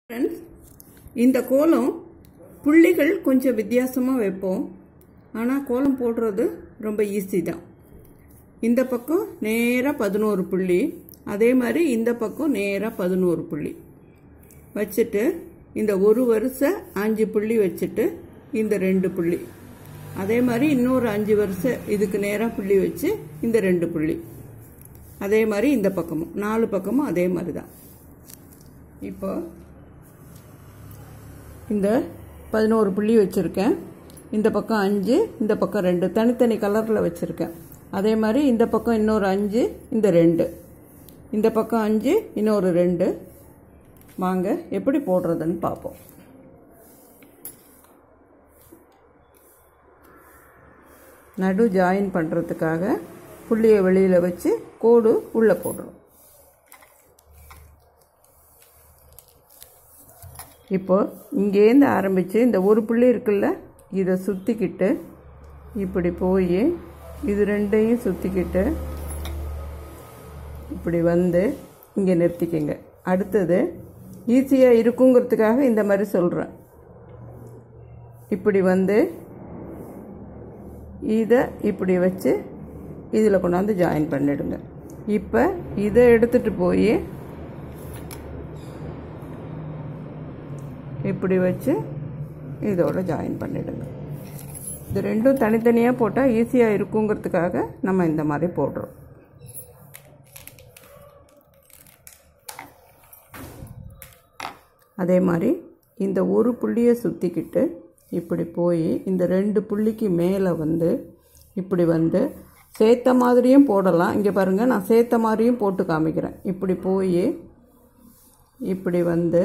friends இந்த கோலம் புள்ளிகள் கொஞ்சம் வித்தியாசமாக வைப்போம் ஆனால் கோலம் போடுறது ரொம்ப ஈஸி தான் இந்த பக்கம் நேராக பதினோரு புள்ளி அதே மாதிரி இந்த பக்கம் நேராக பதினோரு புள்ளி வச்சுட்டு இந்த ஒரு வரிசை அஞ்சு புள்ளி வச்சுட்டு இந்த ரெண்டு புள்ளி அதே மாதிரி இன்னொரு அஞ்சு வரிசை இதுக்கு நேராக புள்ளி வச்சு இந்த ரெண்டு புள்ளி அதே மாதிரி இந்த பக்கமும் நாலு பக்கமும் அதே மாதிரி தான் இப்போ இந்த பதினோரு புள்ளி வச்சுருக்கேன் இந்த பக்கம் அஞ்சு இந்த பக்கம் ரெண்டு தனித்தனி கலரில் வச்சுருக்கேன் அதே மாதிரி இந்த பக்கம் இன்னொரு அஞ்சு இந்த ரெண்டு இந்த பக்கம் அஞ்சு இன்னொரு ரெண்டு வாங்க எப்படி போடுறதுன்னு பார்ப்போம் நடு ஜாயின் பண்ணுறதுக்காக புள்ளியை வெளியில் வச்சு கோடு உள்ளே போடுறோம் இப்போ இங்கேருந்து ஆரம்பித்து இந்த ஒரு புள்ளி இருக்குல்ல இதை சுற்றிக்கிட்டு இப்படி போய் இது ரெண்டையும் சுற்றிக்கிட்டு இப்படி வந்து இங்கே நிறுத்திக்கங்க அடுத்தது ஈஸியாக இருக்குங்கிறதுக்காக இந்த மாதிரி சொல்கிறேன் இப்படி வந்து இதை இப்படி வச்சு இதில் கொண்டாந்து ஜாயின் பண்ணிடுங்க இப்போ இதை எடுத்துகிட்டு போய் இப்படி வச்சு இதோட ஜாயின் பண்ணிடுங்க இது ரெண்டும் தனித்தனியாக போட்டால் ஈஸியாக இருக்குங்கிறதுக்காக நம்ம இந்த மாதிரி போடுறோம் அதே மாதிரி இந்த ஒரு புள்ளியை சுற்றிக்கிட்டு இப்படி போய் இந்த ரெண்டு புள்ளிக்கு மேலே வந்து இப்படி வந்து சேர்த்த மாதிரியும் போடலாம் இங்கே பாருங்கள் நான் சேர்த்த மாதிரியும் போட்டு காமிக்கிறேன் இப்படி போய் இப்படி வந்து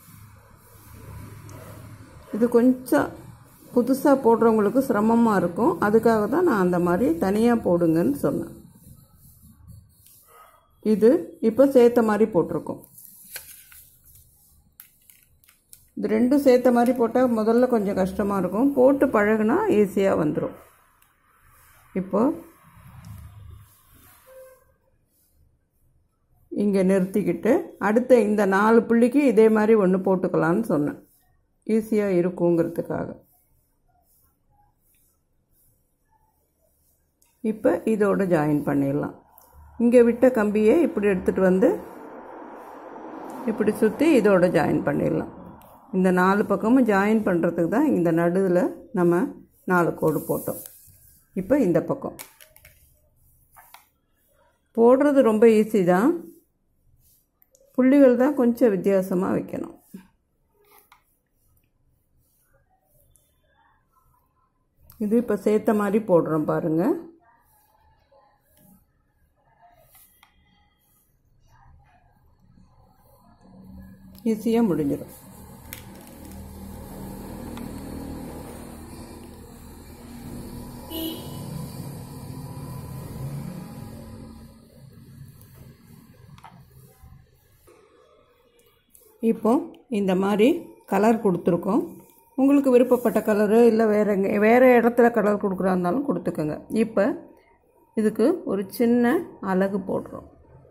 இது கொஞ்சம் புதுசாக போடுறவங்களுக்கு சிரமமாக இருக்கும் அதுக்காக தான் நான் அந்த மாதிரி தனியாக போடுங்கன்னு சொன்னேன் இது இப்போ சேர்த்த மாதிரி போட்டிருக்கோம் இது ரெண்டும் சேர்த்த மாதிரி போட்டால் முதல்ல கொஞ்சம் கஷ்டமாக இருக்கும் போட்டு பழகுனா ஈஸியாக வந்துடும் இப்போ இங்கே நிறுத்திக்கிட்டு அடுத்த இந்த நாலு புள்ளிக்கு இதே மாதிரி ஒன்று போட்டுக்கலான்னு சொன்னேன் ஈஸியாக இருக்குங்கிறதுக்காக இப்போ இதோட ஜாயின் பண்ணிடலாம் இங்கே விட்ட கம்பியை இப்படி எடுத்துகிட்டு வந்து இப்படி சுற்றி இதோட ஜாயின் பண்ணிடலாம் இந்த நாலு பக்கமும் ஜாயின் பண்ணுறதுக்கு தான் இந்த நடுவில் நம்ம நாலு கோடு போட்டோம் இப்போ இந்த பக்கம் போடுறது ரொம்ப ஈஸி தான் புள்ளிகள் தான் கொஞ்சம் வித்தியாசமாக வைக்கணும் இது இப்போ சேர்த்த மாதிரி போடுறோம் பாருங்கள் ஈஸியாக முடிஞ்சிடும் இப்போ இந்த மாதிரி கலர் கொடுத்துருக்கோம் உங்களுக்கு விருப்பப்பட்ட கலரு இல்லை வேறு எங்கே வேறு இடத்துல கலர் கொடுக்குறா இருந்தாலும் கொடுத்துக்கோங்க இப்போ இதுக்கு ஒரு சின்ன அலகு போடுறோம்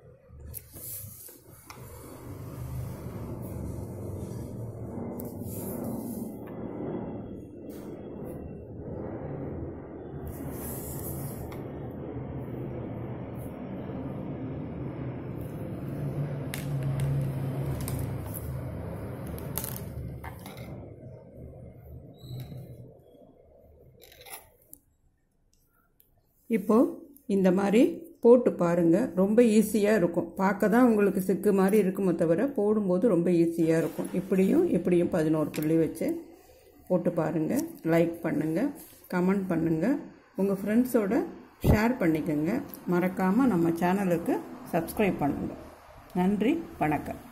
இப்போது இந்த மாதிரி போட்டு பாருங்கள் ரொம்ப ஈஸியாக இருக்கும் பார்க்க தான் உங்களுக்கு சிக்கு மாதிரி இருக்குமே தவிர போடும்போது ரொம்ப ஈஸியாக இருக்கும் இப்படியும் இப்படியும் பதினோரு புள்ளி வச்சு போட்டு பாருங்கள் லைக் பண்ணுங்கள் கமெண்ட் பண்ணுங்கள் உங்கள் ஃப்ரெண்ட்ஸோட ஷேர் பண்ணிக்கோங்க மறக்காமல் நம்ம சேனலுக்கு சப்ஸ்கிரைப் பண்ணுங்கள் நன்றி வணக்கம்